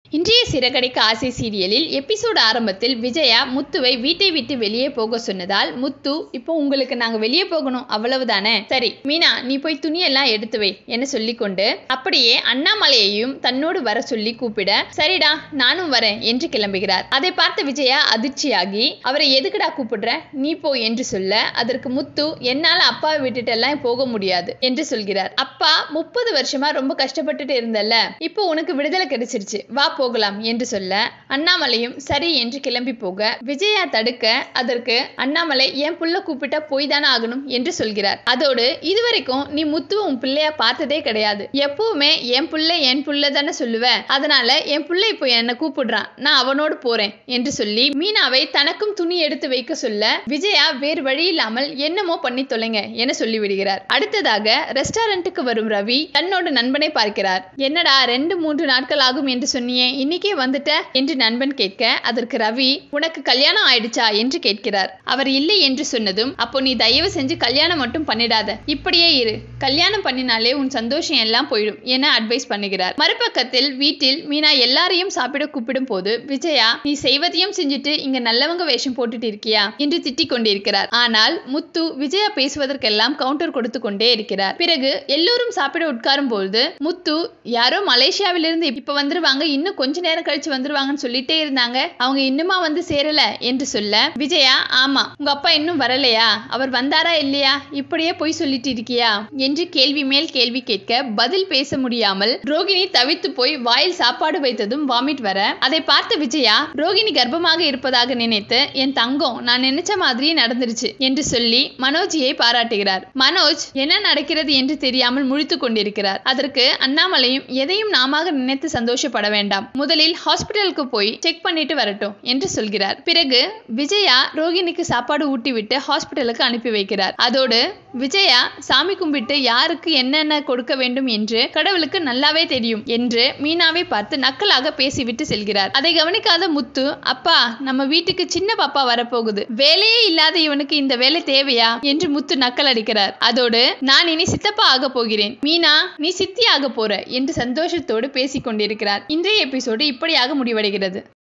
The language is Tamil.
இன்றைய சிறகடிக்க ஆசை சீரியலில் எபிசோடு ஆரம்பத்தில் விஜயா முத்துவை வீட்டை விட்டு வெளியே போக சொன்னதால் முத்து இப்போ உங்களுக்கு நாங்க வெளியே போகணும் அவ்வளவுதானே சரி மீனா நீ போய் துணியெல்லாம் எடுத்து வை என சொல்லிக்கொண்டு அப்படியே அண்ணாமலையையும் தன்னோடு வர சொல்லி கூப்பிட சரிடா நானும் வரேன் என்று கிளம்புகிறார் அதை பார்த்த விஜயா அதிர்ச்சியாகி அவரை எதுக்குடா கூப்பிடுற நீ போ என்று சொல்ல அதற்கு முத்து என்னால அப்பாவை விட்டுட்டு எல்லாம் போக முடியாது என்று சொல்கிறார் அப்பா முப்பது வருஷமா ரொம்ப கஷ்டப்பட்டுட்டு இருந்தல்ல இப்போ உனக்கு விடுதலை கிடைச்சிருச்சு வா போகலாம் என்று சொல்ல அண்ணாமலையும் சரி என்று கிளம்பி போக விஜயா தடுக்க அதற்கு அண்ணாமலை என் புள்ள கூப்பிட்டா போய் தானே ஆகணும் என்று சொல்கிறார் அதோடு இதுவரைக்கும் நீ முத்துவ உன் பிள்ளைய பார்த்ததே கிடையாது எப்பவுமே என் புள்ள என் புள்ள தானே சொல்லுவ அதனால என் புள்ள இப்போ என்ன கூப்பிடுறான் நான் அவனோடு போறேன் என்று சொல்லி மீனாவை தனக்கும் துணி எடுத்து வைக்க சொல்ல விஜயா வேறு வழி இல்லாமல் என்னமோ பண்ணி தொலைங்க என சொல்லிவிடுகிறார் அடுத்ததாக ரெஸ்டாரண்ட்டுக்கு வரும் ரவி தன்னோட நண்பனை பார்க்கிறார் என்னடா ரெண்டு மூன்று நாட்கள் ஆகும் என்று சொன்னியே இன்னைக்கே வந்துட்ட என்று நண்பன் கேட்க அதற்கு ரவி உனக்கு கல்யாணம் ஆயிடுச்சா என்று கேட்கிறார் அவர் இல்லை என்று சொன்னதும் அப்போ நீ தயவு செஞ்சு கல்யாணம் மட்டும் பண்ணிடாத இப்படியே இரு கல்யாணம் பண்ணினாலே உன் சந்தோஷம் எல்லாம் போயிடும் என அட்வைஸ் பண்ணுகிறார் மறுபக்கத்தில் வீட்டில் மீனா எல்லாரையும் சாப்பிட கூப்பிடும் போது விஜயா நீ செய்வதையும் செஞ்சுட்டு இங்க நல்லவங்க வேஷம் போட்டுட்டு இருக்கியா என்று திட்டிக் கொண்டிருக்கிறார் ஆனால் முத்து விஜயா பேசுவதற்கெல்லாம் கவுண்டர் கொடுத்து கொண்டே இருக்கிறார் பிறகு எல்லோரும் சாப்பிட உட்காரும் போது முத்து யாரோ மலேசியாவிலிருந்து இப்ப வந்துருவாங்க இன்னும் கொஞ்ச நேரம் கழிச்சு வந்துருவாங்கன்னு சொல்லிட்டே இருந்தாங்க அவங்க இன்னுமா வந்து சேரல என்று சொல்ல விஜயா ஆமா உங்க அப்பா இன்னும் வரலையா அவர் வந்தாரா இல்லையா இப்படியே போய் சொல்லிட்டு இருக்கியா என்று கேள்வி மேல் கேள்வி கேட்க பதில் பேச முடியாமல் ரோகிணி தவித்து போய் வாயில் சாப்பாடு வைத்ததும் வாமிட் வர அதை பார்த்த விஜயா ரோகிணி கர்ப்பமாக இருப்பதாக நினைத்து என் தங்கம் நான் நினைச்ச மாதிரியே நடந்துருச்சு என்று சொல்லி மனோஜியை பாராட்டுகிறார் மனோஜ் என்ன நடக்கிறது என்று தெரியாமல் முழித்துக் கொண்டிருக்கிறார் அதற்கு அண்ணாமலையும் எதையும் நாம நினைத்து சந்தோஷப்பட வேண்டாம் முதலில் ஹாஸ்பிட்டலுக்கு போய் செக் பண்ணிட்டு வரட்டும் என்று சொல்கிறார் பிறகு விஜயா ரோகிணிக்கு சாப்பாடு ஊட்டிவிட்டு ஹாஸ்பிட்டலுக்கு அனுப்பி வைக்கிறார் அதோடு விஜயா சாமி கும்பிட்டு யாருக்கு என்னென்ன கொடுக்க வேண்டும் என்று கடவுளுக்கு நல்லாவே தெரியும் என்று மீனாவை பார்த்து நக்கலாக பேசிவிட்டு செல்கிறார் அதை கவனிக்காத முத்து அப்பா நம்ம வீட்டுக்கு சின்ன பாப்பா வரப்போகுது வேலையே இல்லாத இவனுக்கு இந்த வேலை தேவையா என்று முத்து நக்கல் அடிக்கிறார் அதோடு நான் இனி சித்தப்பா ஆக போகிறேன் மீனா நீ சித்தி ஆக போற என்று சந்தோஷத்தோடு பேசிக் கொண்டிருக்கிறார் இன்றைய எபிசோடு இப்படியாக முடிவடைகிறது